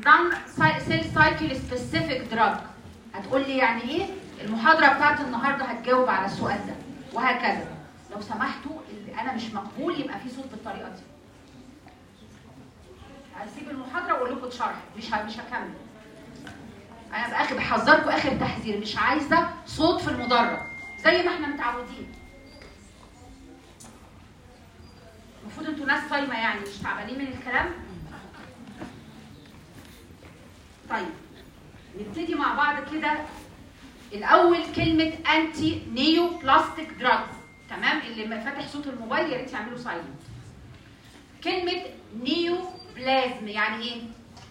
done cell cycle specific drug هتقول لي يعني ايه المحاضره بتاعت النهارده هتجاوب على السؤال ده وهكذا لو سمحتوا اللي انا مش مقبول يبقى في صوت بالطريقه دي هسيب المحاضره واقول لكم اتشرح مش ه- مش هكمل انا باخد بحذركم اخر تحذير مش عايزه صوت في المدرج زي ما احنا متعودين المفروض انتوا ناس صايمه يعني مش تعبانين من الكلام طيب نبتدي مع بعض كده الاول كلمه انتي نيو بلاستيك دراجز تمام اللي ما فاتح صوت الموبايل يا ريت يعملوا سايلنت كلمه نيو بلازم يعني ايه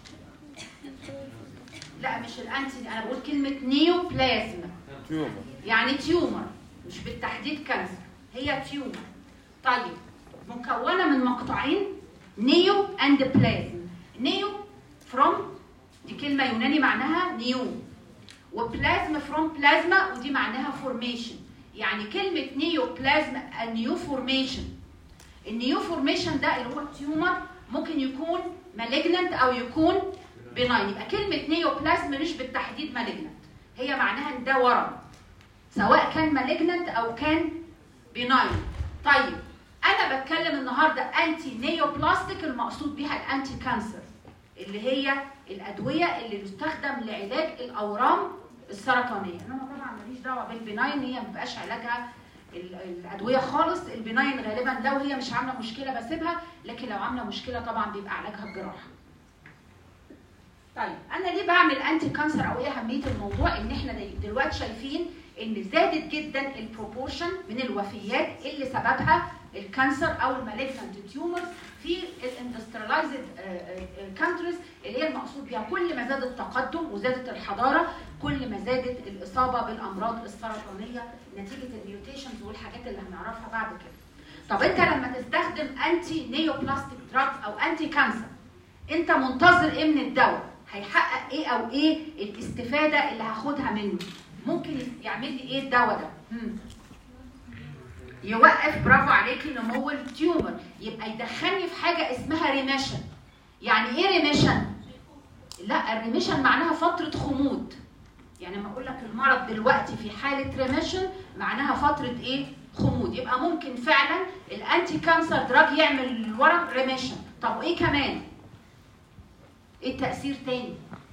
لا مش الانتي انا بقول كلمه نيو بلازم تيومر يعني تيومر مش بالتحديد كانسر هي تيومر طيب مكونه من مقطعين نيو اند بلازم نيو فروم دي كلمه يوناني معناها نيو وبلازما فروم بلازما ودي معناها فورميشن يعني كلمه نيو بلازما النيو فورميشن النيو فورميشن ده اللي هو التيومر ممكن يكون مالجننت او يكون بناين يبقى كلمه نيو بلازما مش بالتحديد مالجننت هي معناها ان ده ورم سواء كان مالجننت او كان بناين طيب انا بتكلم النهارده انتي نيوبلاستيك المقصود بيها الانتي كانسر اللي هي الادويه اللي تستخدم لعلاج الاورام السرطانيه انما طبعا ماليش دعوه بالبناين هي ما بقاش علاجها ال- الادويه خالص البناين غالبا لو هي مش عامله مشكله بسيبها لكن لو عامله مشكله طبعا بيبقى علاجها الجراحه طيب انا ليه بعمل انتي كانسر او ايه اهميه الموضوع ان احنا دل- دلوقتي شايفين ان زادت جدا البروبورشن من الوفيات اللي سببها الكانسر او المالجنت تيومر في الاندسترلايزد كانتريز اللي هي المقصود بيها كل ما زاد التقدم وزادت الحضاره كل ما زادت الاصابه بالامراض السرطانيه نتيجه الميوتيشنز والحاجات اللي هنعرفها بعد كده. طب انت لما تستخدم انتي نيوبلاستيك دراجز او انتي كانسر انت منتظر ايه من الدواء هيحقق ايه او ايه الاستفاده اللي هاخدها منه ممكن يعمل لي ايه الدواء ده مم. يوقف برافو عليكي نمو التيومر يبقى يدخلني في حاجه اسمها ريميشن يعني ايه ريميشن لا الريميشن معناها فتره خمود يعني لما اقول لك المرض دلوقتي في حاله ريميشن معناها فتره ايه خمود يبقى ممكن فعلا الانتي كانسر دراج يعمل الورم ريميشن طب وايه كمان ايه التاثير تاني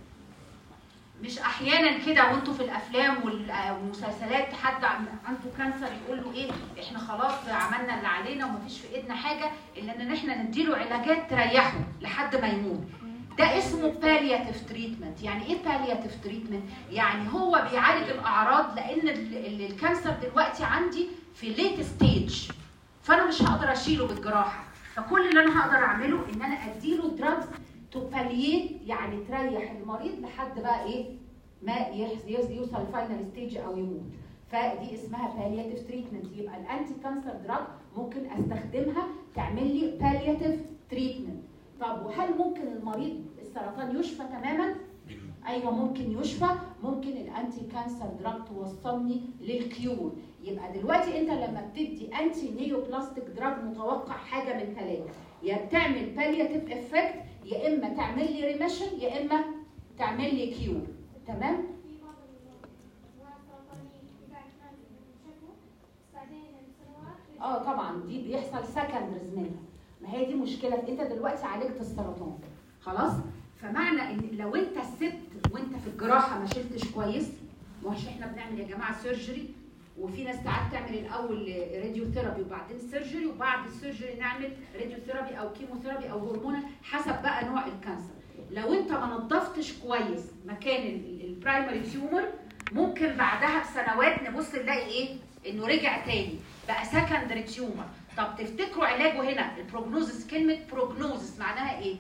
مش احيانا كده وانتوا في الافلام وال- والمسلسلات حد عم- عنده كانسر يقول له ايه احنا خلاص عملنا اللي علينا ومفيش في ايدنا حاجه الا ان احنا نديله علاجات تريحه لحد ما يموت ده اسمه بالياتيف تريتمنت يعني ايه بالياتيف تريتمنت يعني هو بيعالج الاعراض لان ال- ال- الكانسر دلوقتي عندي في ليت ستيج فانا مش هقدر اشيله بالجراحه فكل اللي انا هقدر اعمله ان انا اديله دراجز تباليت يعني تريح المريض لحد بقى ايه ما يحز- يوصل يوصل فاينل ستيج او يموت فدي اسمها بالياتيف تريتمنت يبقى الانتي كانسر دراج ممكن استخدمها تعمل لي بالياتيف تريتمنت طب وهل ممكن المريض السرطان يشفى تماما ايوه ممكن يشفى ممكن الانتي كانسر دراج توصلني للكيور يبقى دلوقتي انت لما بتدي انتي نيوبلاستيك دراج متوقع حاجه من ثلاثه يا بتعمل بالياتيف افكت يا اما تعمل لي ريميشن يا اما تعمل لي كيور تمام في بعض الأمراض السرطانية إذا كانت شكوى بعدين سنوات اه طبعا دي بيحصل سكندرز منها ما هي دي مشكله انت دلوقتي عالجت السرطان خلاص فمعنى ان لو انت سبت وانت في الجراحه ما شلتش كويس مش احنا بنعمل يا جماعه سيرجري وفي ناس ساعات تعمل الاول راديو ثيرابي وبعدين سيرجري وبعد السيرجري نعمل راديو ثيرابي او كيموثيرابي او هرمونال حسب بقى نوع الكانسر لو انت ما نظفتش كويس مكان البرايمري تيومر ممكن بعدها بسنوات نبص نلاقي ايه انه رجع تاني بقى سكندري تيومر طب تفتكروا علاجه هنا البروجنوزس كلمه بروجنوزس معناها ايه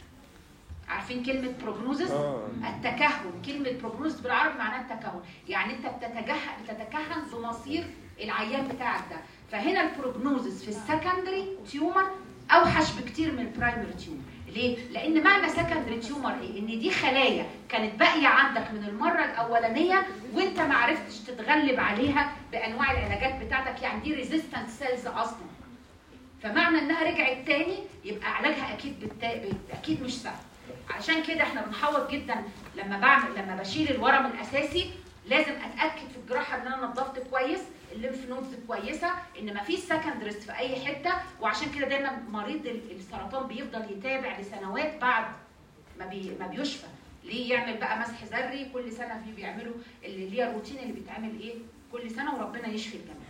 عارفين كلمه بروجنوزس اه التكهن كلمة بروجنوز بالعربي معناها التكهن يعني انت بتتجه بتتكهن بمصير العيان بتاعك ده فهنا البروجنوزس في السكندري تيومر اوحش بكتير من البرايمري تيومر ليه؟ لان معنى سكندري تيومر ايه؟ ان دي خلايا كانت باقيه عندك من المره الاولانيه وانت ما عرفتش تتغلب عليها بانواع العلاجات بتاعتك يعني دي ريزيستنت سيلز اصلا فمعنى انها رجعت تاني يبقى علاجها اكيد بالتا... اكيد مش سهل علشان كده احنا بنحوط جدا لما بعمل لما بشيل الورم الاساسي لازم اتاكد في الجراحه ان انا نظفت كويس الليمف نودز كويسه ان ما فيش سكندريز في اي حته وعشان كده دايما مريض ال- السرطان بيفضل يتابع لسنوات بعد ما بي ما بيشفى ليه يعمل بقى مسح ذري كل سنه في بيعملوا اللي هي الروتين اللي بيتعمل ايه كل سنه وربنا يشفي الجميع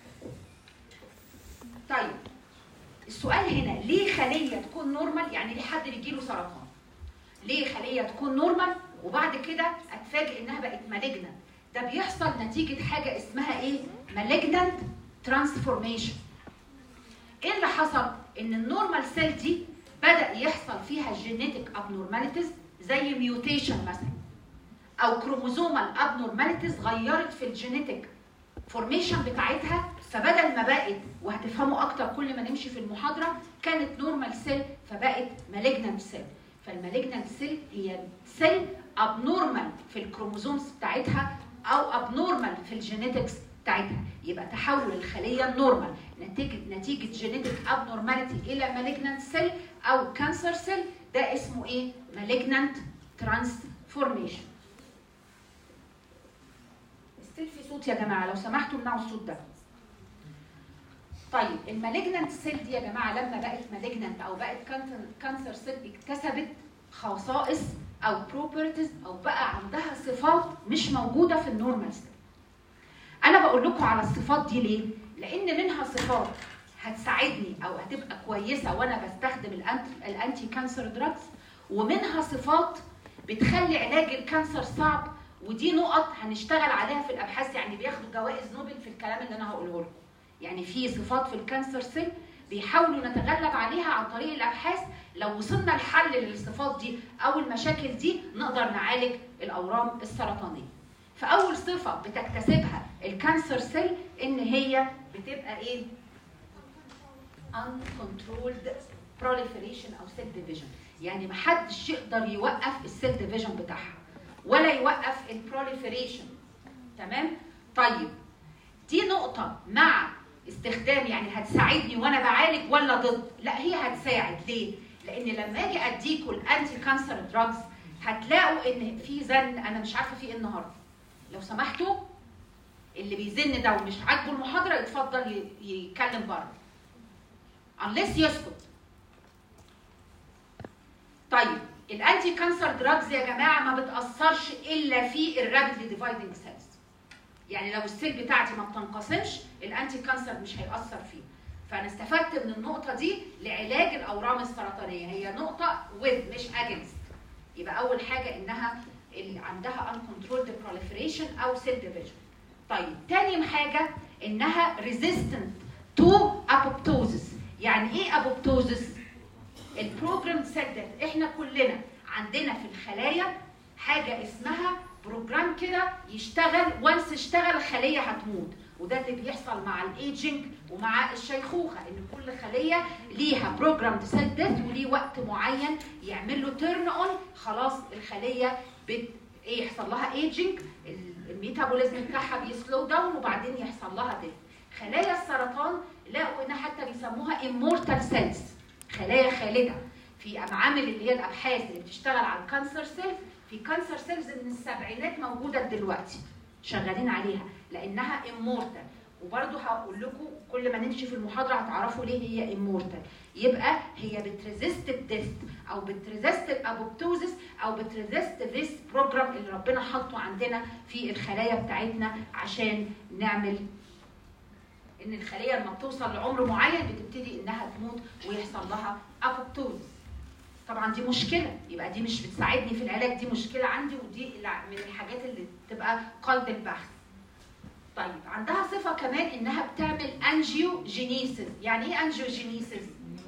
طيب السؤال هنا ليه خليه تكون نورمال يعني ليه حد بيجيله سرطان ليه خليه تكون نورمال وبعد كده اتفاجئ انها بقت مالجنت ده بيحصل نتيجه حاجه اسمها ايه مالجنت ترانسفورميشن ايه اللي حصل ان النورمال سيل دي بدا يحصل فيها جينيتك ابنورماليتيز زي ميوتيشن مثلا او كروموزومال ابنورماليتيز غيرت في الجينيتك فورميشن بتاعتها فبدل ما بقت وهتفهموا اكتر كل ما نمشي في المحاضره كانت نورمال سيل فبقت مالجنانت سيل فالمالجنانت سيل هي سيل ابنورمال في الكروموزومز بتاعتها او ابنورمال في الجينيتكس بتاعتها يبقى تحول الخليه النورمال نتيجه نتيجه جينيتك ابنورماليتي الى مالجنانت سيل او كانسر سيل ده اسمه ايه مالجنانت ترانسفورميشن ستيل في صوت يا جماعه لو سمحتوا امنعوا الصوت ده طيب المالجنانت سيل دي يا جماعه لما بقت مالجنانت او بقت كانسر سيل اكتسبت خصائص او بروبرتيز او بقى عندها صفات مش موجوده في النورمال سيل انا بقول لكم على الصفات دي ليه لان منها صفات هتساعدني او هتبقى كويسه وانا بستخدم الانتي الانتي كانسر دراجز ومنها صفات بتخلي علاج الكانسر صعب ودي نقط هنشتغل عليها في الابحاث يعني بياخدوا جوائز نوبل في الكلام اللي انا هقوله لكم يعني في صفات في الكانسر سيل بيحاولوا نتغلب عليها عن طريق الابحاث لو وصلنا لحل للصفات دي او المشاكل دي نقدر نعالج الاورام السرطانيه فاول صفه بتكتسبها الكانسر سيل ان هي بتبقى ايه uncontrolled proliferation او cell division يعني محدش يقدر يوقف السيل ديفيجن بتاعها ولا يوقف البروليفريشن تمام طيب دي نقطه مع استخدام يعني هتساعدني وانا بعالج ولا ضد لا هي هتساعد ليه لان لما اجي اديكوا الانتي كانسر دراجز هتلاقوا ان في زن انا مش عارفه في ايه النهارده لو سمحتوا اللي بيزن ده ومش عاجبه المحاضره يتفضل ي- يتكلم بره unless يسكت طيب الانتي كانسر دراجز يا جماعه ما بتاثرش الا في الرابيدلي ديفايدنج سيلز يعني لو السيل بتاعتي ما بتنقسمش الانتي كانسر مش هيأثر فيه فانا استفدت من النقطه دي لعلاج الاورام السرطانيه هي نقطه with مش against يبقى اول حاجه انها اللي عندها uncontrolled proliferation او cell division طيب تاني حاجه انها resistant to apoptosis يعني ايه apoptosis البروجرام سيل احنا كلنا عندنا في الخلايا حاجه اسمها بروجرام كده يشتغل وانس اشتغل الخليه هتموت وده اللي بيحصل مع الايجنج ومع الشيخوخه ان كل خليه ليها بروجرام سيل ديث وليه وقت معين يعمل له تيرن اون خلاص الخليه بت ايه يحصل لها ايجنج الميتابوليزم بتاعها بيسلو داون وبعدين يحصل لها ديث خلايا السرطان لقوا انها حتى بيسموها immortal cells خلايا خالده في معامل اللي هي الابحاث اللي بتشتغل على الكانسر سيلز في كانسر سيلز من السبعينات موجوده دلوقتي شغالين عليها لانها immortal وبرضه هقول لكم كل ما نمشي في المحاضره هتعرفوا ليه هي immortal يبقى هي بتريزيست الديث او بتريزيست الابوبتوزس او بتريزيست ذيس بروجرام اللي ربنا حاطه عندنا في الخلايا بتاعتنا عشان نعمل ان الخليه لما بتوصل لعمر معين بتبتدي انها تموت ويحصل لها ابوبتوز طبعا دي مشكله يبقى دي مش بتساعدني في العلاج دي مشكله عندي ودي من الحاجات اللي تبقى قيد البحث طيب عندها صفه كمان انها بتعمل انجيوجينيسيس يعني ايه انجيوجينيسيس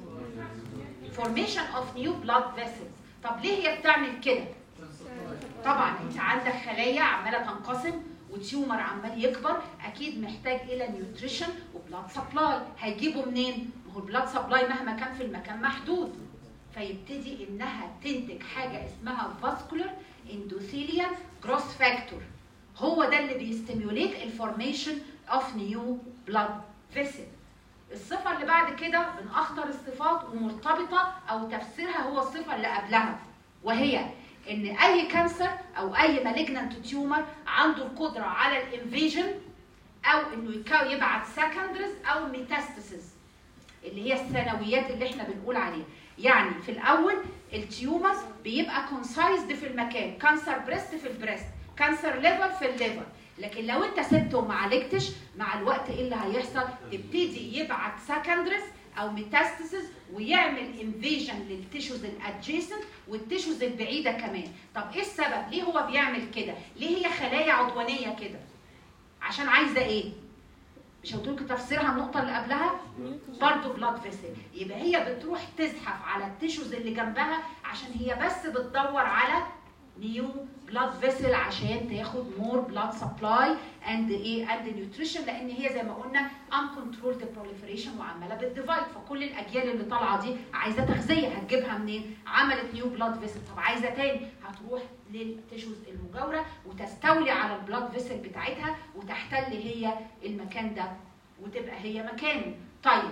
formation of new blood vessels طب ليه هي بتعمل كده طبعا انت عندك خلايا عماله تنقسم وتيومر عمال يكبر اكيد محتاج الى نيوتريشن وبلاد سبلاي هيجيبه منين ما هو البلاد سبلاي مهما كان في المكان محدود فيبتدي انها تنتج حاجه اسمها فاسكولار اندوثيليال جروس فاكتور هو ده اللي بيستيموليت الفورميشن اوف نيو بلاد فيسل الصفة اللي بعد كده من أخطر الصفات ومرتبطة أو تفسيرها هو الصفة اللي قبلها وهي ان اي كانسر او اي مالجنانت تيومر عنده القدره على الانفيجن او انه يكا- يبعت سكندرز او ميتاستاسيس اللي هي الثانويات اللي احنا بنقول عليها يعني في الاول التيومرز بيبقى كونسايزد في المكان كانسر بريست في البريست كانسر ليفر في الليفر لكن لو انت سبته وما عالجتش مع الوقت ايه اللي هيحصل يبتدي يبعت سكندرز او ميتاستاسيس ويعمل انفيجن للتيشوز الادجيسنت والتيشوز البعيده كمان طب ايه السبب ليه هو بيعمل كده ليه هي خلايا عدوانيه كده عشان عايزه ايه مش قلت لكم تفسيرها النقطه اللي قبلها برضه بلاد فيسل يبقى هي بتروح تزحف على التيشوز اللي جنبها عشان هي بس بتدور على نيو بلاد فيسل عشان تاخد مور بلاد سبلاي اند ايه اند نيوتريشن لان هي زي ما قلنا ان كنترولد بروليفريشن وعماله بتديفايد فكل الاجيال اللي طالعه دي عايزه تغذيه هتجيبها منين؟ عملت نيو بلاد فيسل طب عايزه تاني هتروح للتيشوز المجاوره وتستولي على البلاد فيسل بتاعتها وتحتل هي المكان ده وتبقى هي مكانه طيب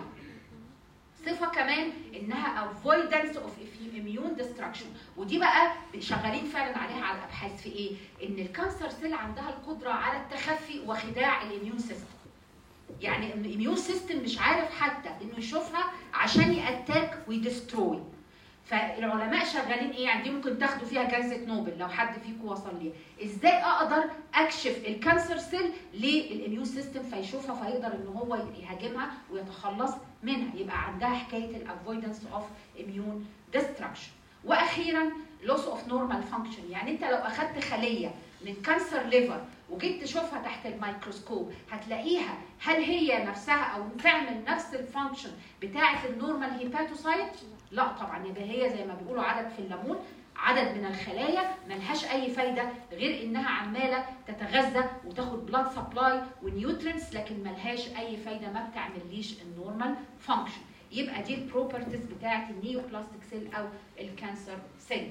صفه كمان انها avoidance of immune destruction ودي بقى شغالين فعلا عليها على الابحاث في ايه؟ ان الكانسر سيل عندها القدره على التخفي وخداع الاميون سيستم. يعني ان الاميون سيستم مش عارف حتى انه يشوفها عشان ياتاك ويدستروي. فالعلماء شغالين ايه يعني دي ممكن تاخدوا فيها جائزه نوبل لو حد فيكم وصل ليها ازاي اقدر اكشف الكانسر سيل للاميون سيستم فيشوفها فيقدر ان هو يهاجمها ويتخلص منها يبقى عندها حكايه الافويدنس اوف اميون ديستراكشن واخيرا لوس اوف نورمال فانكشن يعني انت لو اخدت خليه من كانسر ليفر وجيت تشوفها تحت الميكروسكوب هتلاقيها هل هي نفسها او تعمل نفس الفانكشن بتاعه النورمال هيباتوسايت لا طبعا يبقى هي زي ما بيقولوا عدد في الليمون عدد من الخلايا ملهاش اي فايده غير انها عماله تتغذى وتاخد بلاد سبلاي ونيوترينز لكن ملهاش اي فايده ما بتعمليش النورمال فانكشن يبقى دي البروبرتيز بتاعه النيوبلاستيك سيل او الكانسر سيل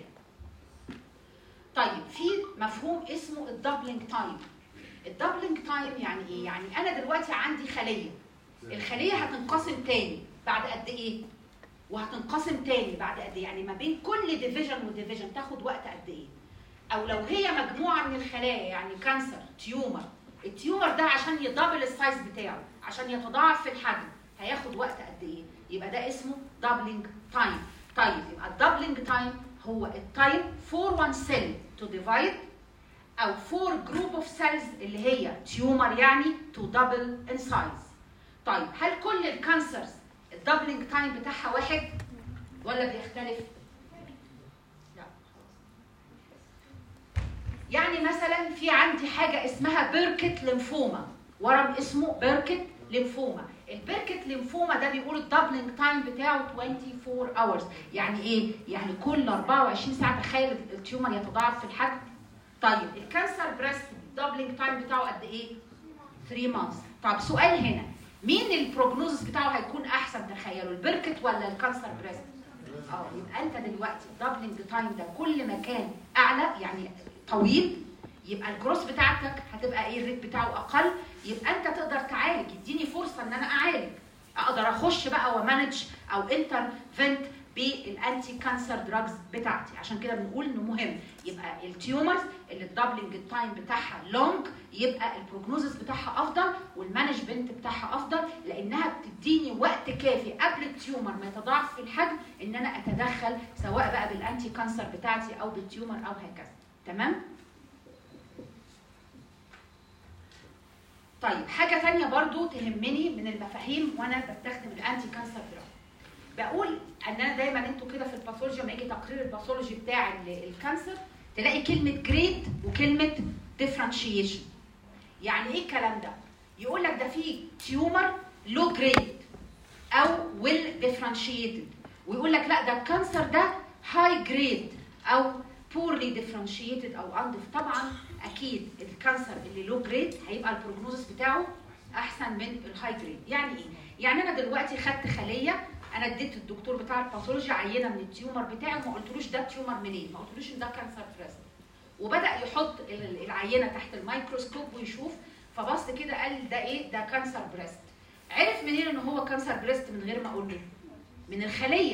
طيب في مفهوم اسمه الدبلنج تايم الدبلنج تايم يعني ايه يعني انا دلوقتي عندي خليه الخليه هتنقسم تاني بعد قد ايه وهتنقسم تاني بعد قد ايه يعني ما بين كل ديفيجن وديفيجن تاخد وقت قد ايه او لو هي مجموعه من الخلايا يعني كانسر تيومر التيومر ده عشان يدبل السايز بتاعه عشان يتضاعف في الحجم هياخد وقت قد ايه يبقى ده اسمه دبلنج تايم طيب يبقى الدبلنج تايم هو التايم فور وان سيل تو ديفايد او فور جروب اوف سيلز اللي هي تيومر يعني تو دبل ان سايز طيب هل كل الكانسرز الدبلنج تايم بتاعها واحد ولا بيختلف؟ لا يعني مثلا في عندي حاجه اسمها بيركت ليمفوما ورم اسمه بيركت ليمفوما البيركت ليمفوما ده بيقول الدبلنج تايم بتاعه 24 اورز يعني ايه يعني كل 24 ساعه تخيل التيومر يتضاعف في الحجم طيب الكانسر بريست الدبلنج تايم بتاعه قد ايه 3 مانثs طب سؤال هنا مين البروجنوزس بتاعه هيكون احسن تخيلوا البركت ولا الكانسر بريست اه يبقى انت دلوقتي الدبلنج تايم ده كل ما كان اعلى يعني طويل يبقى الجروس بتاعتك هتبقى ايه الريت بتاعه اقل يبقى انت تقدر تعالج يديني فرصه ان انا اعالج اقدر اخش بقى ومانج او انترفنت بالانتي كانسر دراجز بتاعتي عشان كده بنقول انه مهم يبقى التيومرز اللي الدبلنج التايم بتاعها لونج يبقى البروجنوزس بتاعها افضل والمانجمنت بتاعها افضل لانها بتديني وقت كافي قبل التيومر ما يتضاعف في الحجم ان انا اتدخل سواء بقى بالانتي كانسر بتاعتي او بالتيومر او هكذا تمام طيب حاجة تانية برضو تهمني من المفاهيم وانا بستخدم الانتي كانسر دراج بقول ان انا دايما انتوا كده في الباثولوجي لما يجي تقرير الباثولوجي بتاع ال- الكانسر تلاقي كلمة جريد وكلمة ديفرنشيشن يعني ايه الكلام ده؟ يقول لك ده في تيومر لو جريد او ويل ديفرنشيتد ويقول لك لا ده الكانسر ده هاي جريد او بورلي ديفرنشيتد او اندف طبعا اكيد الكانسر اللي لو جريد هيبقى البروجنوزس بتاعه احسن من الهاي جريد يعني ايه يعني انا دلوقتي خدت خليه انا اديت الدكتور بتاع الباثولوجي عينه من التيومر بتاعي وما قلتلوش ده تيومر منين ما قلتلوش ان ده كانسر بريست وبدا يحط ال- العينه تحت الميكروسكوب ويشوف فبص كده قال ده ايه ده كانسر بريست عرف منين ان هو كانسر بريست من غير ما اقول له من الخليه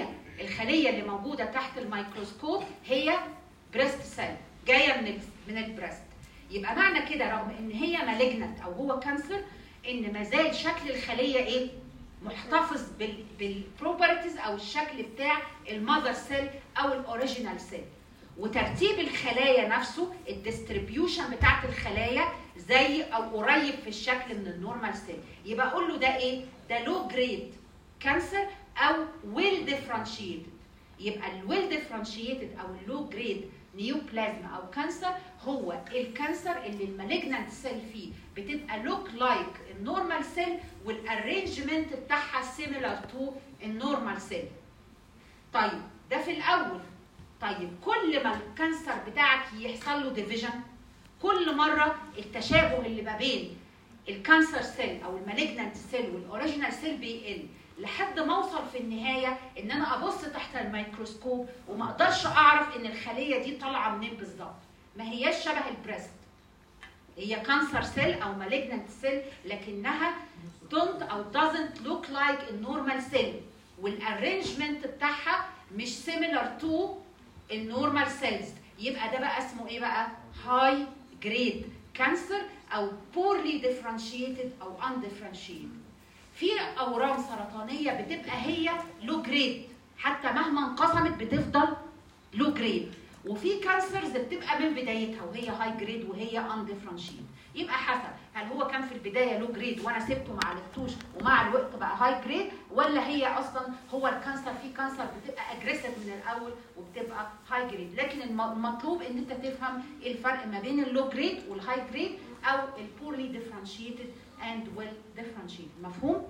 الخليه اللي موجوده تحت الميكروسكوب هي بريست سيل جايه من ال- من البريست يبقى معنى كده رغم ان هي مالجنت او هو كانسر ان ما زال شكل الخليه ايه محتفظ بال بالبروبرتيز او الشكل بتاع المذر سيل او الاوريجينال سيل وترتيب الخلايا نفسه الديستريبيوشن بتاعت الخلايا زي او قريب في الشكل من النورمال سيل يبقى اقول له ده ايه ده لو جريد كانسر او ويل ديفرنشيتد يبقى الويل ديفرنشيتد او اللو جريد نيوبلازما او كانسر هو الكانسر اللي المالجنانت سيل فيه بتبقى لوك لايك النورمال سيل والارينجمنت بتاعها سيميلار تو النورمال سيل طيب ده في الاول طيب كل ما الكانسر بتاعك يحصل له ديفيجن كل مره التشابه اللي ما بين الكانسر سيل او المالجنانت سيل والاوريجينال سيل بيقل لحد ما اوصل في النهايه ان انا ابص تحت الميكروسكوب وما اقدرش اعرف ان الخليه دي طالعه منين بالظبط ما هياش شبه البريست هي كانسر سيل او مالجنانت سيل لكنها don't او doesn't look like النورمال سيل والارينجمنت بتاعها مش similar to النورمال سيلز يبقى ده بقى اسمه ايه بقى هاي جريد كانسر او poorly differentiated او undifferentiated في اورام سرطانيه بتبقى هي لو جريد حتى مهما انقسمت بتفضل لو جريد وفي كانسرز بتبقى من بدايتها وهي هاي جريد وهي اندفرنشيت يبقى حسب هل هو كان في البدايه لو جريد وانا سبته ما عالجتوش ومع الوقت بقى هاي جريد ولا هي اصلا هو الكانسر في كانسر بتبقى اجريسيف من الاول وبتبقى هاي جريد لكن الم- المطلوب ان انت تفهم ايه الفرق ما بين اللو جريد والهاي جريد او البورلي ديفرنشيتد اند ويل ديفرنشيتد مفهوم؟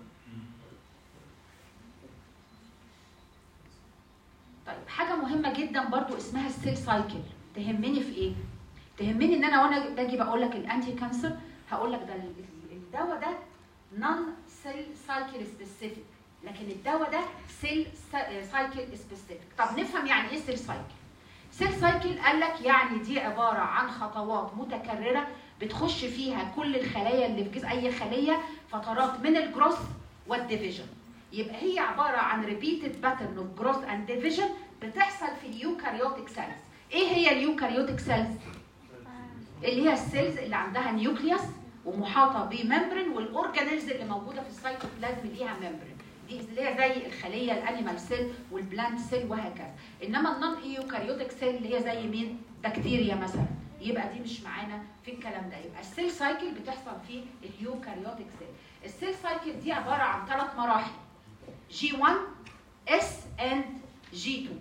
طيب حاجه مهمه جدا برضو اسمها السيل سايكل تهمني في ايه تهمني ان انا وانا باجي بقول لك الانتي كانسر هقول لك ده ال- ال- الدواء ده نون سيل سايكل سبيسيفيك لكن الدواء ده سيل سايكل سبيسيفيك طب نفهم يعني ايه سيل سايكل سيل سايكل قال لك يعني دي عباره عن خطوات متكرره بتخش فيها كل الخلايا اللي في جسم اي خليه فترات من الجروث والديفيجن يبقى هي عباره عن ريبيتد باترن اوف جروث اند ديفيجن بتحصل في اليوكاريوتيك سيلز ايه هي اليوكاريوتيك سيلز اللي هي السيلز اللي عندها نيوكليوس ومحاطه بممبرين والاورجانيلز اللي موجوده في السيتوبلازم ليها ممبرين دي اللي هي زي الخليه الانيمال سيل والبلانت سيل وهكذا انما النون ايوكاريوتيك سيل اللي هي زي مين بكتيريا مثلا يبقى دي مش معانا في الكلام ده يبقى السيل سايكل بتحصل في اليوكاريوتيك سيل السيل سايكل دي عباره عن ثلاث مراحل جي 1 اس اند جي 2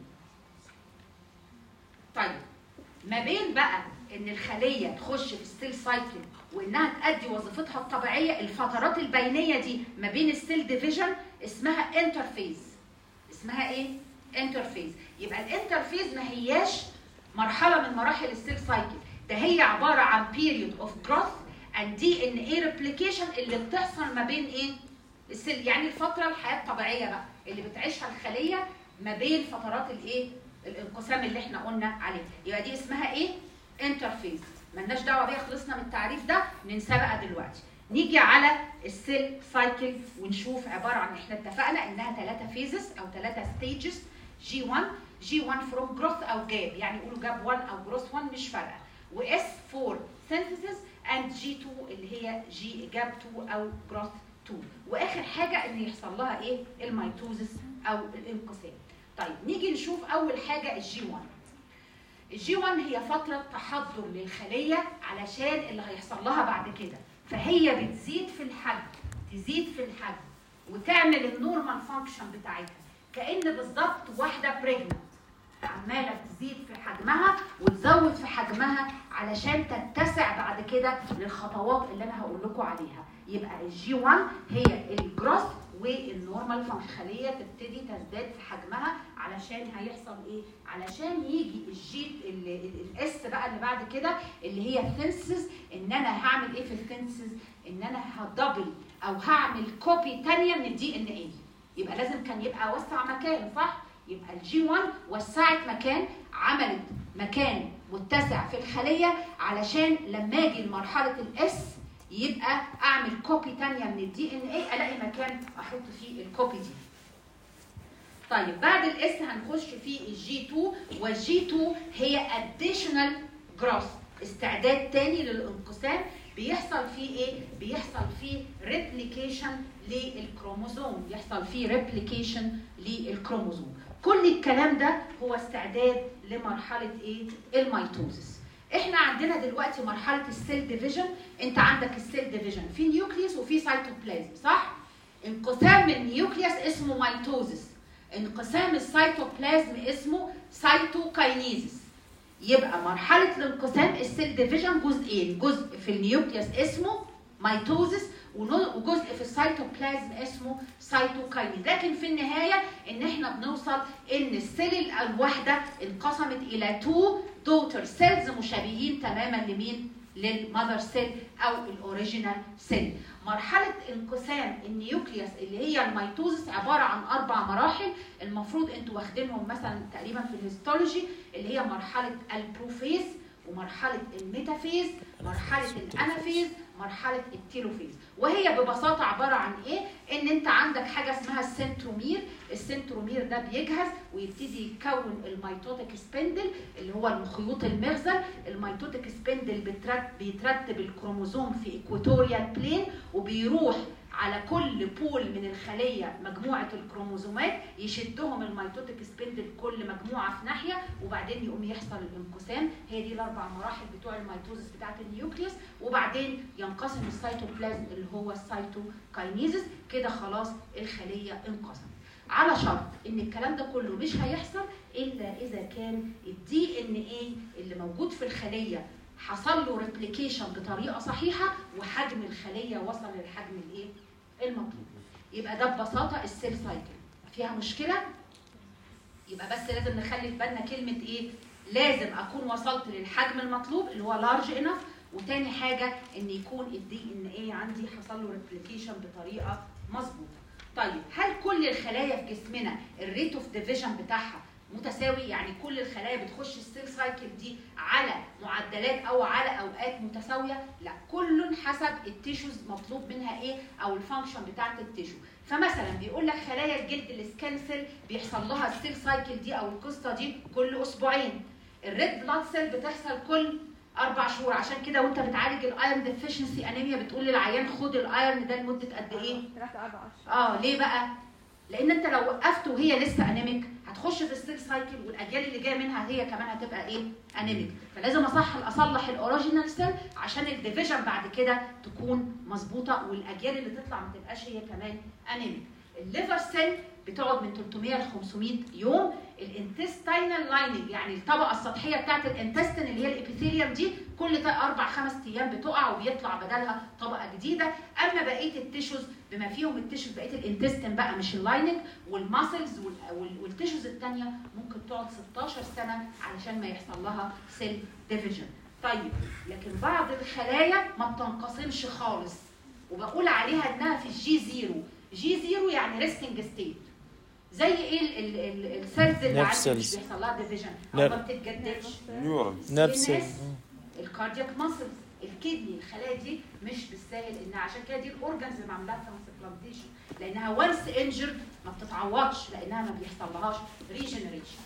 طيب ما بين بقى ان الخليه تخش في السيل سايكل وانها تأدي وظيفتها الطبيعيه الفترات البينيه دي ما بين السيل ديفيجن اسمها انترفيز اسمها ايه انترفيز يبقى الانترفيز ما هياش مرحله من مراحل السيل سايكل ده هي عباره عن period of growth and DNA replication اللي بتحصل ما بين ايه السيل يعني الفتره الحياه الطبيعيه بقى اللي بتعيشها الخليه ما بين فترات الايه الانقسام اللي احنا قلنا عليه يبقى دي اسمها ايه انترفيز ملناش دعوه بيها خلصنا من التعريف ده ننساه بقى دلوقتي نيجي على السيل سايكل ونشوف عباره عن احنا اتفقنا انها ثلاثه فيزز او ثلاثه ستيجز جي 1 جي 1 فروم جروث او جاب يعني يقولوا جاب 1 او جروث 1 مش فارقه واس 4 سينثيسيس اند جي 2 اللي هي جي جاب 2 او جروث 2 واخر حاجه ان يحصل لها ايه الميتوزس او الانقسام طيب نيجي نشوف اول حاجه الجي 1 الجي 1 هي فتره تحضر للخليه علشان اللي هيحصل لها بعد كده فهي بتزيد في الحجم تزيد في الحجم وتعمل النورمال فانكشن بتاعتها كان بالظبط واحده بريجننت عماله تزيد في حجمها وتزود في حجمها علشان تتسع بعد كده للخطوات اللي انا هقول لكم عليها يبقى الجي 1 هي الجروث والنورمال فانكشن خليه تبتدي تزداد في حجمها علشان هيحصل ايه علشان يجي الجي الاس بقى اللي بعد كده اللي هي الثينسز ان انا هعمل ايه في الثينسز ان انا هدبل او هعمل كوبي ثانيه من الدي ان اي يبقى لازم كان يبقى وسع مكان صح يبقى الجي 1 وسعت مكان عملت مكان متسع في الخليه علشان لما اجي لمرحله الاس يبقى اعمل كوبي ثانيه من الدي ان اي الاقي مكان احط فيه الكوبي دي طيب بعد الاس هنخش في الجي 2 والجي 2 هي اديشنال جروث استعداد تاني للانقسام بيحصل فيه ايه؟ بيحصل فيه ريبليكيشن للكروموزوم، يحصل فيه ريبليكيشن للكروموزوم. كل الكلام ده هو استعداد لمرحله ايه؟ الميتوزس. احنا عندنا دلوقتي مرحله السيل ديفيجن، انت عندك السيل ديفيجن في نيوكليوس وفي سيتوبلازم، صح؟ انقسام النيوكليوس اسمه ميتوزس. انقسام السيتوبلازم اسمه سيتوكاينيزس. يبقى مرحلة الانقسام السيل ديفيجن جزئين، جزء في النيوكليوس اسمه ميتوزس وجزء في السيتوبلازم اسمه سيتوكاينيز، لكن في النهاية إن إحنا بنوصل إن السيل الواحدة انقسمت إلى تو دوتر سيلز مشابهين تماما لمين؟ للمذر سيل أو الأوريجينال سيل. مرحلة انقسام النيوكليوس اللي هي الميتوزس عبارة عن أربع مراحل المفروض أنتوا واخدينهم مثلا تقريبا في الهيستولوجي اللي هي مرحلة البروفيز ومرحلة الميتافيز مرحلة الأنافيز مرحلة التيلوفيز وهي ببساطة عبارة عن إيه؟ إن أنت عندك حاجة اسمها السنترومير السنترومير ده بيجهز ويبتدي يكون الميتوتيك سبندل اللي هو الخيوط المغزل الميتوتيك سبندل بترت- بيترتب الكروموزوم في ايكواتوريال بلين وبيروح على كل بول من الخليه مجموعه الكروموزومات يشدهم الميتوتيك سبندل كل مجموعه في ناحيه وبعدين يقوم يحصل الانقسام هي دي الاربع مراحل بتوع الميتوزس بتاعه النيوكليوس وبعدين ينقسم السيتوبلازم اللي هو السيتوكاينيزس كده خلاص الخليه انقسمت على شرط ان الكلام ده كله مش هيحصل الا اذا كان الدي ان ايه اللي موجود في الخليه حصل له ريبليكيشن بطريقه صحيحه وحجم الخليه وصل للحجم الايه المطلوب يبقى ده ببساطه السيل سايكل فيها مشكله يبقى بس لازم نخلي في بالنا كلمه ايه لازم اكون وصلت للحجم المطلوب اللي هو لارج انف وتاني حاجه ان يكون الدي ان ايه عندي حصل له ريبليكيشن بطريقه مظبوطه طيب هل كل الخلايا في جسمنا الريت اوف ديفيجن بتاعها متساوي يعني كل الخلايا بتخش السيل سايكل دي على معدلات او على اوقات متساويه لا كل حسب التيشوز مطلوب منها ايه او الفانكشن بتاعه التيشو فمثلا بيقول لك خلايا الجلد السكان سيل بيحصل لها السيل سايكل دي او القصه دي كل اسبوعين الريد بلاد سيل بتحصل كل اربع شهور عشان كده وانت بتعالج الايرن ديفيشنسي انيميا بتقول للعيان خد الايرن ده لمده قد ايه ثلاثة أربع أشهر اه ليه بقى؟ لان انت لو وقفت وهي لسه انيميك هتخش في السيل سايكل والاجيال اللي جايه منها هي كمان هتبقى ايه؟ انيميك فلازم اصح اصلح الاوريجينال سيل عشان الديفيجن بعد كده تكون مظبوطه والاجيال اللي تطلع ما تبقاش هي كمان انيميك الليفر سيل بتقعد من 300 ل 500 يوم الانتستينال لايننج يعني الطبقه السطحيه بتاعت الانتستين اللي هي الابيثيليوم دي كل تا- اربع خمس ايام بتقع وبيطلع بدلها طبقه جديده اما بقيه التيشوز بما فيهم التيشوز بقيه الانتستين بقى مش اللايننج والماسلز والتيشوز الثانيه ممكن تقعد 16 سنه علشان ما يحصل لها سيل ديفيجن طيب لكن بعض الخلايا ما بتنقسمش خالص وبقول عليها انها في الجي زيرو جي زيرو يعني ريستنج ستيت زي ايه ال- ال- ال- السيلز اللي Nerve عندي مش cells. بيحصل لها ديفيجن او Nerve. ما بتتجددش نيورونز نيرف الناس- سيل الكاردياك ماسلز الكدني الخلايا دي مش بالساهل انها عشان كده دي الاورجنز اللي معمول لها ترانسبلانتيشن لانها وانس انجرد ما بتتعوضش لانها ما بيحصلهاش ريجنريشن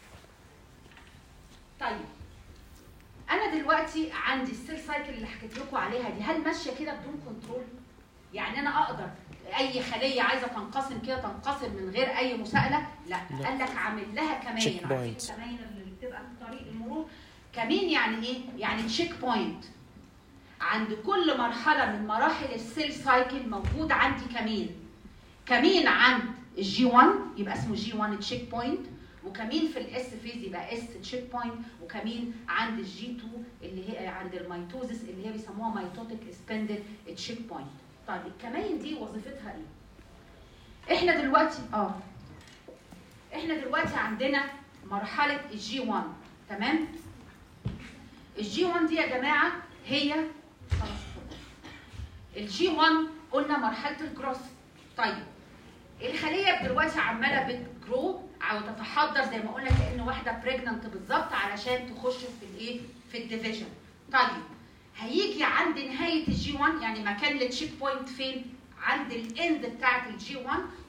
طيب انا دلوقتي عندي السيل سايكل اللي حكيت لكم عليها دي هل ماشيه كده بدون كنترول يعني انا اقدر اي خليه عايزه تنقسم كده تنقسم من غير اي مساءله لا لا. قال لك عامل لها كمان Check عارفين point. الكمين اللي بتبقى في طريق المرور كمين يعني ايه يعني تشيك بوينت عند كل مرحله من مراحل السيل سايكل موجود عندي كمين كمين عند الجي 1 يبقى اسمه جي 1 تشيك بوينت وكمين في الاس فيز يبقى اس تشيك بوينت وكمين عند الجي 2 اللي هي عند الميتوزس اللي هي بيسموها ميتوتيك سبندل تشيك بوينت طيب الكمين دي وظيفتها ايه احنا دلوقتي اه احنا دلوقتي عندنا مرحله الجي 1 تمام الجي 1 دي يا جماعه هي خلاص اتفضل. الجي 1 قلنا مرحله الجروث طيب الخليه دلوقتي عماله بتجرو او تتحضر زي ما قلنا كان واحده بريجننت بالظبط علشان تخش في الايه في الديفيجن طيب هيجي عند نهايه الجي 1 يعني مكان التشيك بوينت فين عند الاند بتاعت الجي 1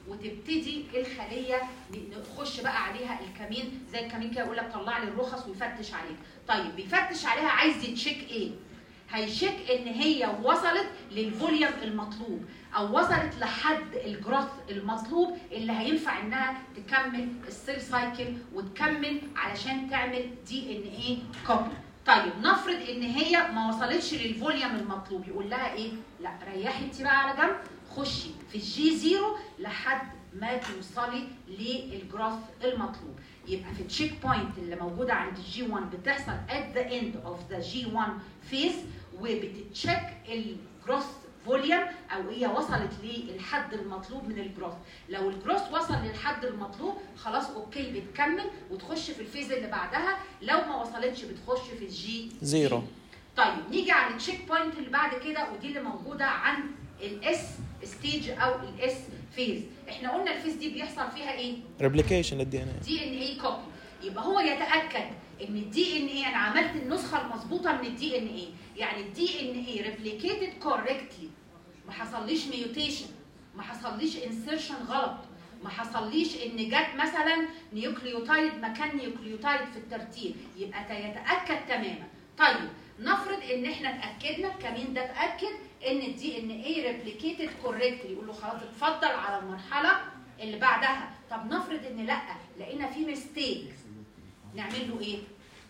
وتبتدي الخليه نخش بقى عليها الكمين زي الكمين كده يقول لك طلع لي الرخص ويفتش عليها طيب بيفتش عليها عايز يتشيك ايه هيشيك ان هي وصلت للفوليوم المطلوب او وصلت لحد الجروث المطلوب اللي هينفع انها تكمل السيل سايكل وتكمل علشان تعمل دي ان ايه كوبي طيب نفرض ان هي ما وصلتش للفوليوم المطلوب يقول لها ايه لا ريحي انت بقى على جنب خشي في الجي زيرو لحد ما توصلي للجروث المطلوب يبقى في التشيك بوينت اللي موجوده عند الجي 1 بتحصل at the end of the G1 phase وبتتشيك الجروث فوليوم او هي وصلت للحد المطلوب من الجروث لو الجروث وصل للحد المطلوب خلاص اوكي بتكمل وتخش في الفيز اللي بعدها لو ما وصلتش بتخش في الجي زيرو طيب نيجي على التشيك بوينت اللي بعد كده ودي اللي موجوده عند الاس ستيج او الاس فيز احنا قلنا الفيز دي بيحصل فيها ايه ريبليكيشن للدي ان دي ان اي كوبي يبقى هو يتاكد ان الدي ان اي انا عملت النسخه المظبوطه من الدي ان اي يعني الدي ان اي ريبليكيتد كوركتلي ما حصليش ميوتيشن ما حصليش انسيرشن غلط ما حصليش ان جت مثلا نيوكليوتايد مكان نيوكليوتايد في الترتيب يبقى يتاكد تماما طيب نفرض ان احنا اتاكدنا الكمين ده اتاكد ان الدي ان اي ريبليكيتد كوركتلي يقول له خلاص اتفضل على المرحله اللي بعدها طب نفرض ان لا لقينا في ميستيك نعمل له ايه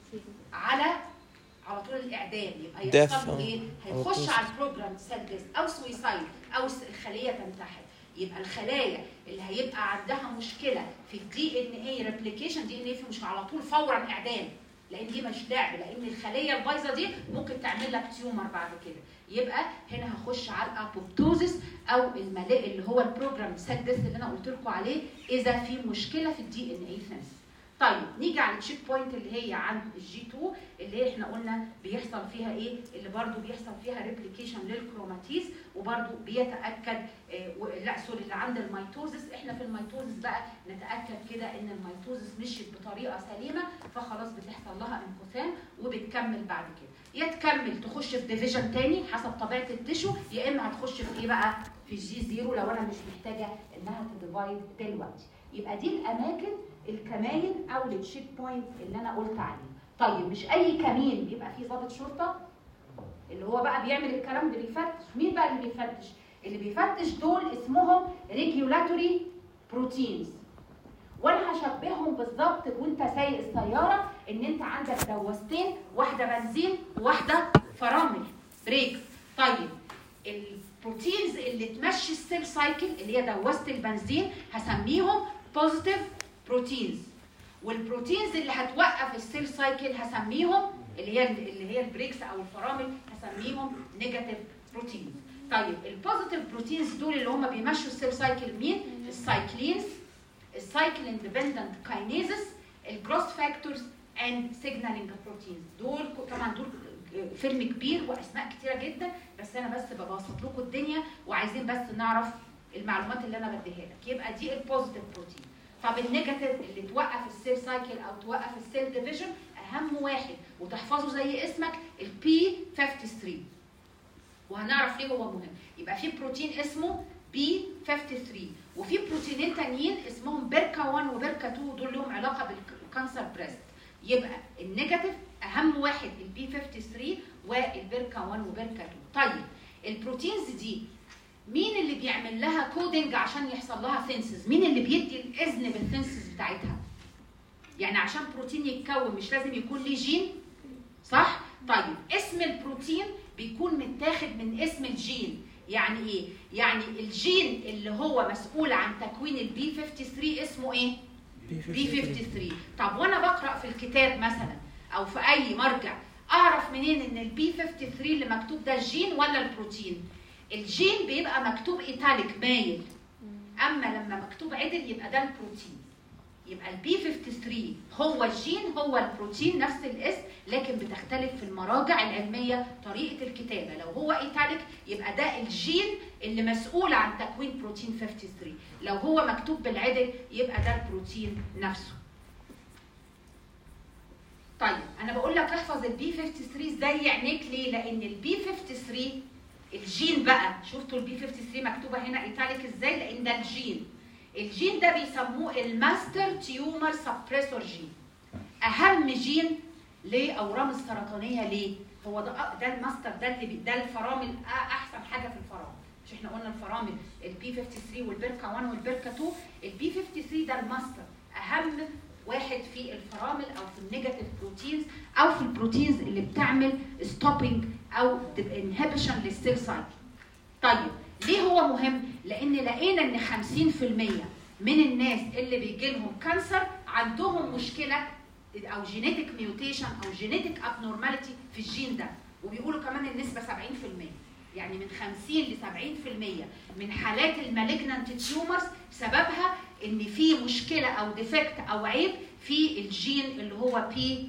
على على طول الاعدام يبقى Death، يحصل له آه. ايه على هيخش طول. على البروجرام سيل ديث او سويسايد او س- الخليه تنتحر يبقى الخلايا اللي هيبقى عندها مشكله في الدي ان اي ريبليكيشن دي ان اي في مش على طول فورا اعدام لان دي مش لعب لان الخليه البايظه دي ممكن تعمل لك تيومر بعد كده يبقى هنا هخش على الابوبتوزس او الملاء اللي هو البروجرام سيل ديث اللي انا قلت لكم عليه اذا في مشكله في الدي ان اي سنس طيب نيجي على التشيك بوينت اللي هي عند الجي 2 اللي احنا قلنا بيحصل فيها ايه اللي برضو بيحصل فيها ريبليكيشن للكروماتيز وبرضو بيتاكد آه و- لا سوري اللي عند الميتوزس احنا في الميتوزس بقى نتاكد كده ان الميتوزس مشيت بطريقه سليمه فخلاص بتحصل لها انقسام وبتكمل بعد كده يا تكمل تخش في ديفيجن تاني حسب طبيعه التشو يا اما هتخش في ايه بقى في الجي زيرو لو انا مش محتاجه انها تديفايد دلوقتي يبقى دي الاماكن الكماين او التشيك بوينت اللي انا قلت عليه طيب مش اي كمين بيبقى فيه ضابط شرطه اللي هو بقى بيعمل الكلام ده بيفتش مين بقى اللي بيفتش اللي بيفتش دول اسمهم ريجولاتوري بروتينز وانا هشبههم بالظبط وانت سايق السياره ان انت عندك دوستين واحده بنزين وواحده فرامل بريك طيب البروتينز اللي تمشي السيل سايكل اللي هي دواسه البنزين هسميهم بوزيتيف بروتينز والبروتينز اللي هتوقف السيل سايكل هسميهم اللي هي اللي هي البريكس او الفرامل هسميهم نيجاتيف بروتينز طيب البوزيتيف بروتينز دول اللي هم بيمشوا السيل سايكل مين السايكلينز السايكل اندبندنت كاينيزس الجروث فاكتورز اند سيجنالينج بروتينز دول طبعا دول فيلم كبير واسماء كتيره جدا بس انا بس ببسط لكم الدنيا وعايزين بس نعرف المعلومات اللي انا بديها لك يبقى دي البوزيتيف بروتين طب النيجاتيف اللي توقف السيل سايكل او توقف السيل ديفيجن اهم واحد وتحفظه زي اسمك البي 53 وهنعرف ليه هو مهم يبقى في بروتين اسمه بي 53 وفي بروتينين تانيين اسمهم بيركا 1 وبيركا 2 دول لهم علاقه بالكانسر بريست يبقى النيجاتيف اهم واحد البي 53 والبيركا 1 وبيركا 2 طيب البروتينز دي مين اللي بيعمل لها كودنج عشان يحصل لها سينسز مين اللي بيدي الاذن بالسينسز بتاعتها يعني عشان بروتين يتكون مش لازم يكون ليه جين صح طيب اسم البروتين بيكون متاخد من اسم الجين يعني ايه يعني الجين اللي هو مسؤول عن تكوين البي 53 اسمه ايه بي 53 طب وانا بقرا في الكتاب مثلا او في اي مرجع اعرف منين ان البي 53 اللي مكتوب ده الجين ولا البروتين الجين بيبقى مكتوب ايتاليك مايل اما لما مكتوب عدل يبقى ده البروتين يبقى البي 53 هو الجين هو البروتين نفس الاسم لكن بتختلف في المراجع العلميه طريقه الكتابه لو هو ايتاليك يبقى ده الجين اللي مسؤول عن تكوين بروتين 53 لو هو مكتوب بالعدل يبقى ده البروتين نفسه طيب انا بقول لك احفظ البي 53 زي عينيك ليه لان البي 53 الجين بقى شفتوا البي 53 مكتوبه هنا ايتاليك ازاي لان ده الجين الجين ده بيسموه الماستر تيومر سبريسور جين اهم جين لاورام السرطانيه ليه هو ده ده الماستر ده اللي بي- ده الفرامل أ- احسن حاجه في الفرامل مش احنا قلنا الفرامل البي 53 والبركا 1 والبركا 2 البي 53 ده الماستر اهم واحد في الفرامل او في النيجاتيف بروتينز او في البروتينز اللي بتعمل ستوبنج او انهبيشن للسيل سايكل طيب ليه هو مهم؟ لان لقينا ان 50% من الناس اللي بيجي لهم كانسر عندهم مشكله او جينيتك ميوتيشن او جينيتك ابنورماليتي في الجين ده وبيقولوا كمان النسبه 70% يعني من 50 ل 70% من حالات المالجنانت تيومرز سببها ان في مشكله او ديفكت او عيب في الجين اللي هو بي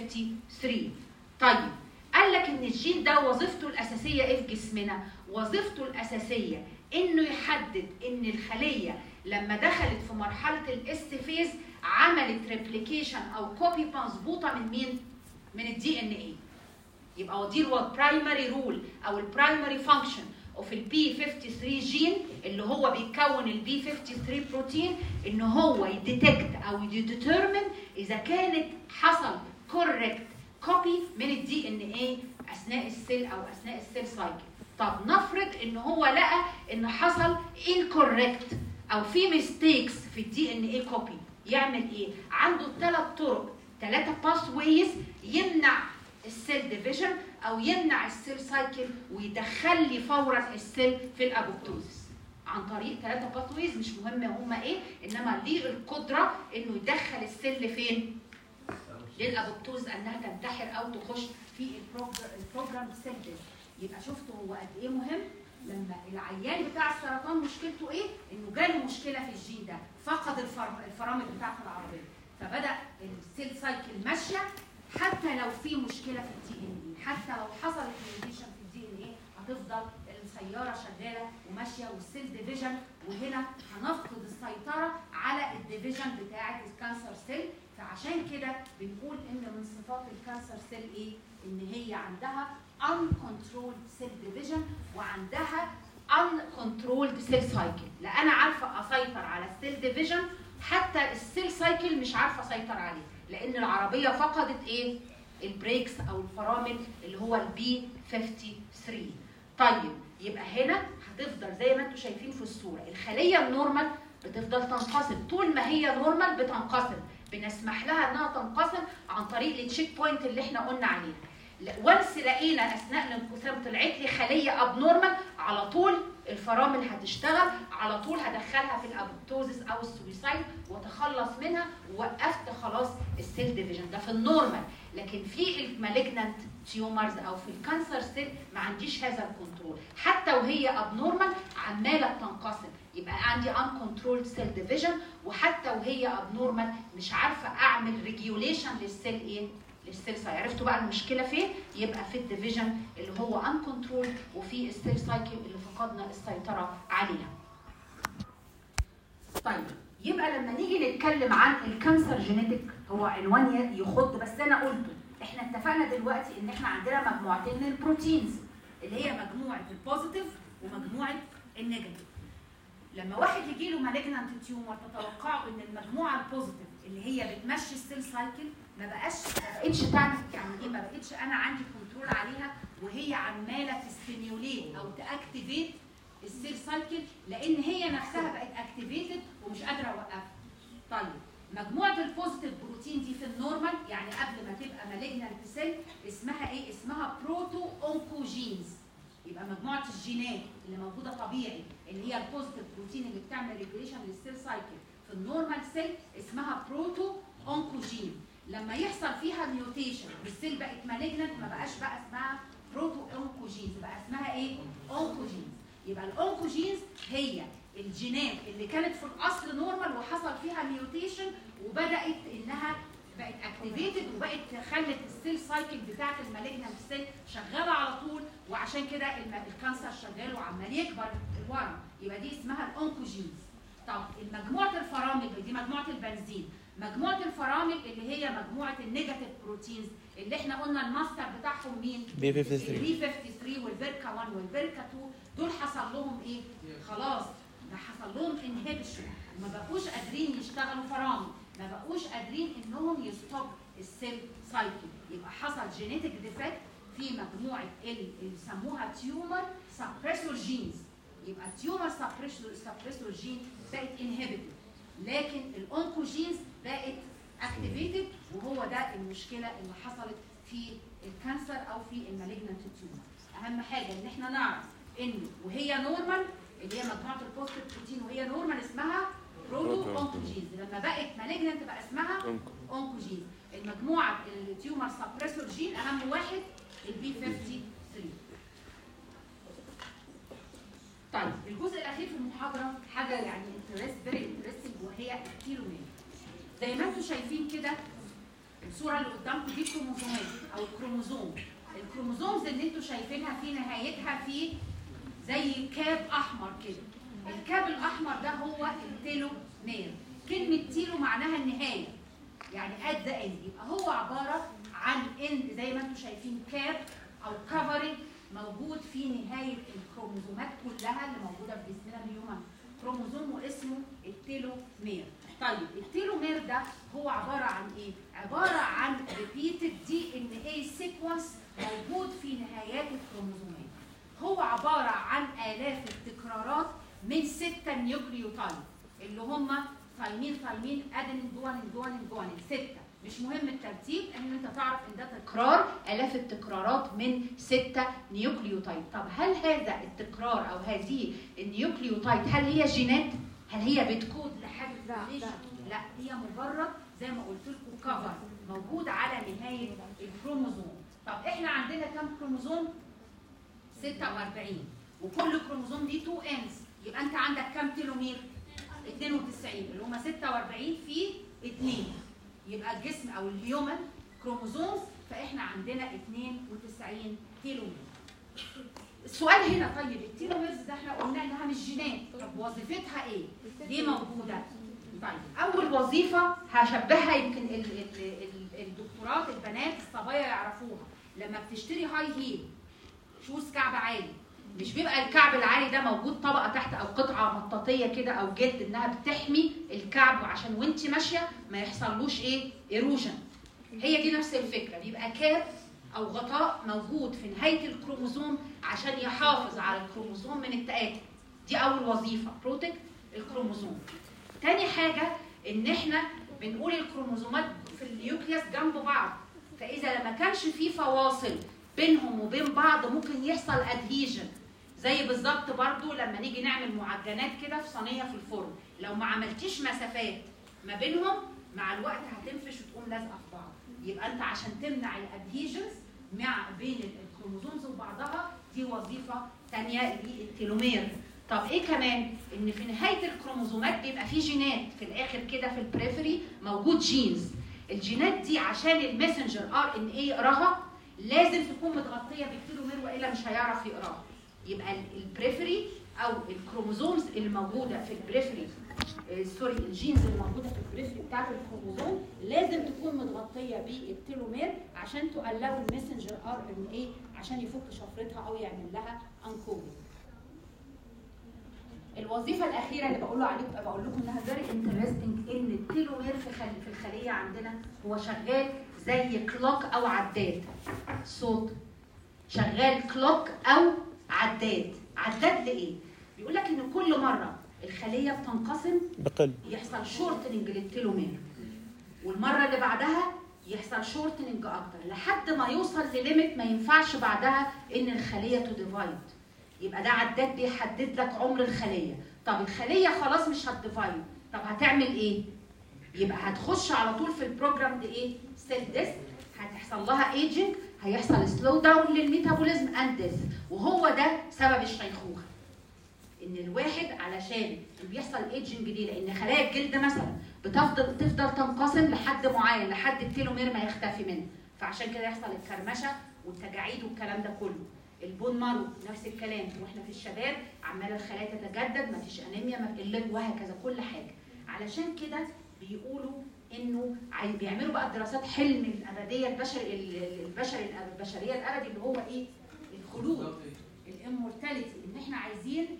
53 طيب قال لك ان الجين ده وظيفته الاساسيه ايه في جسمنا وظيفته الاساسيه انه يحدد ان الخليه لما دخلت في مرحله الاس فيز عملت ريبليكيشن او كوبي مظبوطه من مين من الدي ان ايه يبقى هو دي هو البرايمري رول او البرايمري فانكشن اوف البي 53 جين اللي هو بيكون البي 53 بروتين ان هو يديتكت او يديترمن اذا كانت حصل كوريكت كوبي من الدي ان ايه اثناء السيل او اثناء السيل سايكل طب نفرض ان هو لقى ان حصل incorrect او في ميستيكس في الدي ان ايه كوبي يعمل ايه عنده ثلاث طرق ثلاثه باس ويز يمنع السيل ديفيجن او يمنع السيل سايكل ويدخل لي فورا السيل في الابوبتوزيس عن طريق ثلاثه باث ويز مش مهم هما ايه انما ليه القدره انه يدخل السيل فين للابوبتوز انها تنتحر او تخش في البروجر- البروجرام سيل ديث. يبقى شفتوا هو قد ايه مهم لما العيان بتاع السرطان مشكلته ايه انه جاله مشكله في الجين ده فقد الفر- الفرامل بتاعته العربيه فبدا السيل سايكل ماشيه حتى لو في مشكله في الدي ان ايه حتى لو حصلت ميوتيشن في الدي ان ايه هتفضل السياره شغاله وماشيه والسيل ديفيجن وهنا هنفقد السيطره على الديفيجن بتاعه الكانسر سيل فعشان كده بنقول ان من صفات الكانسر سيل ايه؟ ان هي عندها uncontrolled cell division وعندها uncontrolled cell cycle لا انا عارفه اسيطر على السيل ديفيجن حتى السيل سايكل مش عارفه اسيطر عليه لان العربيه فقدت ايه؟ البريكس او الفرامل اللي هو البي 53 طيب يبقى هنا هتفضل زي ما انتم شايفين في الصوره الخليه النورمال بتفضل تنقسم طول ما هي نورمال بتنقسم بنسمح لها انها تنقسم عن طريق التشيك بوينت اللي احنا قلنا عليه وانس لقينا اثناء الانقسام طلعت لي خليه ابنورمال على طول الفرامل هتشتغل على طول هدخلها في الابوبتوزيس او السويسايد واتخلص منها ووقفت خلاص السيل ديفيجن ده في النورمال لكن في المالجنانت تيومرز او في الكانسر سيل ما عنديش هذا الكنترول حتى وهي ابنورمال عماله بتنقسم يبقى عندي ان كنترول سيل ديفيجن وحتى وهي ابنورمال مش عارفه اعمل ريجيوليشن للسيل ايه للسيل سايكل عرفتوا بقى المشكله فين يبقى في الديفيجن اللي هو ان كنترول وفي السيل سايكل اللي فقدنا السيطره عليها طيب يبقى لما نيجي نتكلم عن الكانسر جينيتك هو عنوان يخض بس انا قلته احنا اتفقنا دلوقتي ان احنا عندنا مجموعتين من البروتينز اللي هي مجموعه البوزيتيف ومجموعه النيجاتيف لما واحد يجي له مالجنانت تيومر تتوقعوا ان المجموعه البوزيتيف اللي هي بتمشي السيل سايكل ما بقاش ما بقتش تعمل يعني ايه ما بقتش انا عندي كنترول عليها وهي عماله تستيميوليت او تاكتيفيت السيل سايكل لان هي نفسها بقت اكتيفيتد ومش قادره اوقفها. طيب مجموعه البوزيتيف بروتين دي في النورمال يعني قبل ما تبقى مالجنانت سيل اسمها ايه؟ اسمها بروتو اونكوجينز يبقى مجموعه الجينات اللي موجوده طبيعي اللي هي البوزيتيف بروتين اللي بتعمل ريجوليشن للسيل سايكل في النورمال سيل اسمها بروتو اونكوجين لما يحصل فيها ميوتيشن والسيل بقت مالجنت ما بقاش بقى اسمها بروتو اونكوجينز بقى اسمها ايه؟ اونكوجينز يبقى الاونكوجينز هي الجينات اللي كانت في الاصل نورمال وحصل فيها ميوتيشن وبدات انها بقت اكتيفيتد وبقت خلت السيل سايكل بتاعت المالجنت سيل شغاله على طول وعشان كده الم- الكانسر شغال وعمال يكبر الورم يبقى دي اسمها الاونكوجينز طب مجموعه الفرامل دي مجموعه البنزين مجموعه الفرامل اللي هي مجموعه النيجاتيف بروتينز اللي احنا قلنا الماستر بتاعهم مين؟ بي 53 البي 53 والبركا 1 والبركا 2 دول حصل لهم ايه؟ خلاص ده حصل لهم انهبيشن ما بقوش قادرين يشتغلوا فرامل ما بقوش قادرين انهم يستوب السيل سايكل يبقى حصل جينيتك ديفكت في مجموعه ال- اللي بيسموها تيومر سبريسور جينز يبقى التيومر سبريسور جين بقت انهبيتد لكن الاونكوجينز بقت اكتيفيتد وهو ده المشكله اللي حصلت في الكانسر او في المالجنت تيومر اهم حاجه ان احنا نعرف ان وهي نورمال اللي هي مجموعه البوست بروتين وهي نورمال اسمها بروتو اونكوجينز لما بقت مالجنت بقى اسمها اونكوجين المجموعه التيومر سبريسور جين اهم واحد البي 53 طيب الجزء الاخير في المحاضره حاجه يعني انترست فيري انترستنج وهي التيلومير زي ما انتم شايفين كده الصوره اللي قدامكم دي كروموزومات او الكروموزوم الكروموزومز اللي انتم شايفينها في نهايتها في زي كاب احمر كده الكاب الاحمر ده هو التيلومير كلمه تيلو معناها النهايه يعني ات ذا اند يبقى هو عباره عن اند زي ما انتم شايفين كاب او كفرنج موجود في نهايه الكروموزومات كلها اللي موجوده في جسمنا الهيومن كروموزوم واسمه التيلومير طيب التيلومير ده هو عباره عن ايه عباره عن ريبيتد دي ان اي سيكونس موجود في نهايات الكروموزومات هو عباره عن الاف التكرارات من ستة نيوكليوتايد اللي هم ثايمين ثايمين ادينين جوانين جوانين جوانين ستة مش مهم الترتيب ان انت تعرف ان ده تكرار الاف التكرارات من ستة نيوكليوتايد طب هل هذا التكرار او هذه النيوكليوتايد هل هي جينات هل هي بتكود لحاجه لا، ليش؟ لا. لا هي مجرد زي ما قلت لكم كفر موجود على نهايه الكروموزوم طب احنا عندنا كام كروموزوم 46 وكل كروموزوم دي 2 انز يبقى انت عندك كام تيلومير 92 اللي هم 46 في 2 يبقى الجسم او الهيومن كروموزومز فاحنا عندنا 92 تيلومير السؤال هنا طيب التيلوميرز ده احنا قلنا انها مش جينات طب وظيفتها ايه؟ ليه موجوده؟ طيب اول وظيفه هشبهها يمكن ال- ال- ال- الدكتورات البنات الصبايا يعرفوها لما بتشتري هاي هيل شوز كعب عالي مش بيبقى الكعب العالي ده موجود طبقه تحت او قطعه مطاطيه كده او جلد انها بتحمي الكعب عشان وانت ماشيه ما يحصلوش ايه ايروجن هي دي نفس الفكره بيبقى كاب او غطاء موجود في نهايه الكروموزوم عشان يحافظ على الكروموزوم من التآكل دي اول وظيفه بروتكت الكروموزوم تاني حاجه ان احنا بنقول الكروموزومات في النيوكليوس جنب بعض فاذا لما كانش في فواصل بينهم وبين بعض ممكن يحصل ادهيجن زي بالظبط برضو لما نيجي نعمل معجنات كده في صينيه في الفرن لو ما عملتيش مسافات ما بينهم مع الوقت هتنفش وتقوم لازقه في بعض يبقى انت عشان تمنع الادهيجنز مع بين الكروموزومز وبعضها دي وظيفه ثانيه للتيلومير طب ايه كمان ان في نهايه الكروموزومات بيبقى في جينات في الاخر كده في البريفري موجود جينز الجينات دي عشان المسنجر ار ان اي يقراها لازم تكون متغطيه بالتيلومير والا مش هيعرف يقراها يبقى ال- البريفري او الكروموزومز اللي موجوده في البريفري آه، سوري الجينز اللي موجوده في البريفري بتاعت الكروموزوم لازم تكون متغطيه بالتيلومير عشان تقللوا المسنجر ار ان اي عشان يفك شفرتها او يعمل لها انكودنج الوظيفه الاخيره اللي بقول عليكم بقول لكم انها فيري انترستنج ان التيلومير في خل... في الخليه عندنا هو شغال زي كلوك او عداد صوت شغال كلوك او عداد عداد لايه بيقول لك ان كل مره الخليه بتنقسم بقل يحصل شورتنج للتيلومير والمره اللي بعدها يحصل شورتنج اكتر لحد ما يوصل لليميت ما ينفعش بعدها ان الخليه تديفايد يبقى ده عداد بيحدد لك عمر الخليه طب الخليه خلاص مش هتديفايد طب هتعمل ايه يبقى هتخش على طول في البروجرام ده ايه سيل ديث هتحصل لها ايجنج هيحصل سلو داون للميتابوليزم اند ديث وهو ده سبب الشيخوخه ان الواحد علشان بيحصل ايجنج دي لان خلايا الجلد مثلا بتفضل تفضل تنقسم لحد معين لحد التيلومير ما يختفي منه فعشان كده يحصل الكرمشه والتجاعيد والكلام ده كله البون مارو نفس الكلام واحنا في الشباب عماله الخلايا تتجدد ما فيش انيميا ما بتقلش وهكذا كل حاجه علشان كده بيقولوا انه عاي- بيعملوا بقى دراسات حلم الابديه البشري ال- البشري البشريه الابدي اللي هو ايه الخلود الامورتاليتي ان احنا عايزين الانسان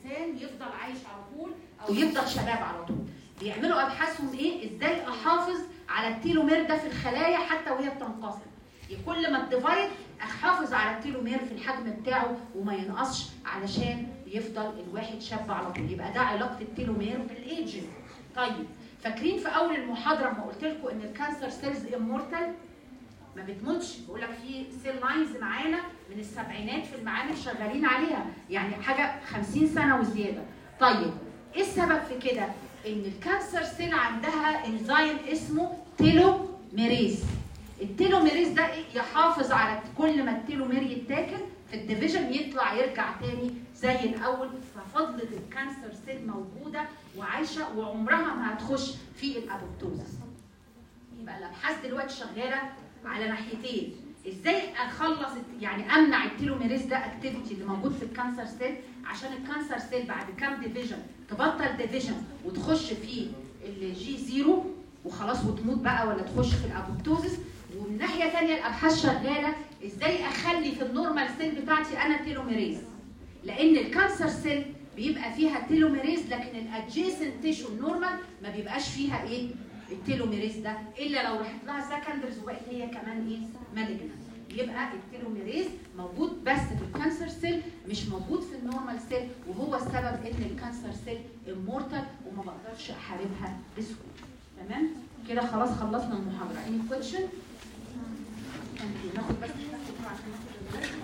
الانسان يفضل عايش على طول او يفضل شباب على طول بيعملوا ابحاثهم ايه ازاي احافظ على التيلومير ده في الخلايا حتى وهي بتنقسم كل ما الديفايد احافظ على التيلومير في الحجم بتاعه وما ينقصش علشان يفضل الواحد شاب على طول يبقى ده علاقه التيلومير بالايدجنج طيب فاكرين في اول المحاضره ما قلت لكم ان الكانسر سيلز امورتال ما بتموتش بقول لك في سيل لاينز معانا من السبعينات في المعامل شغالين عليها يعني حاجه 50 سنه وزياده طيب ايه السبب في كده ان الكانسر سيل عندها انزيم اسمه تيلوميريز التيلوميريز ده إيه؟ يحافظ على كل ما التيلومير يتاكل في الديفيجن يطلع يرجع تاني زي الاول ففضلة الكانسر سيل موجوده وعايشه وعمرها ما هتخش في الابوبتوزس يبقى الابحاث دلوقتي شغاله على ناحيتين ازاي اخلص يعني امنع التيلوميريز ده اكتيفيتي اللي موجود في الكانسر سيل عشان الكانسر سيل بعد كام ديفيجن تبطل ديفيجن وتخش في الجي زيرو وخلاص وتموت بقى ولا تخش في الابوبتوزس ومن ناحيه ثانيه الابحاث شغاله ازاي اخلي في النورمال سيل بتاعتي انا تيلوميريز لان الكانسر سيل بيبقى فيها تيلوميريز لكن الادجيسنت تيشو النورمال ما بيبقاش فيها ايه التيلوميريز ده الا لو راحت لها سكندرز وبقت هي كمان ايه مالجنت يبقى التيلوميريز موجود بس في الكانسر سيل مش موجود في النورمال سيل وهو السبب ان الكانسر سيل امورتال وما بقدرش احاربها بسهوله تمام كده خلاص خلصنا المحاضره any question ناخد بس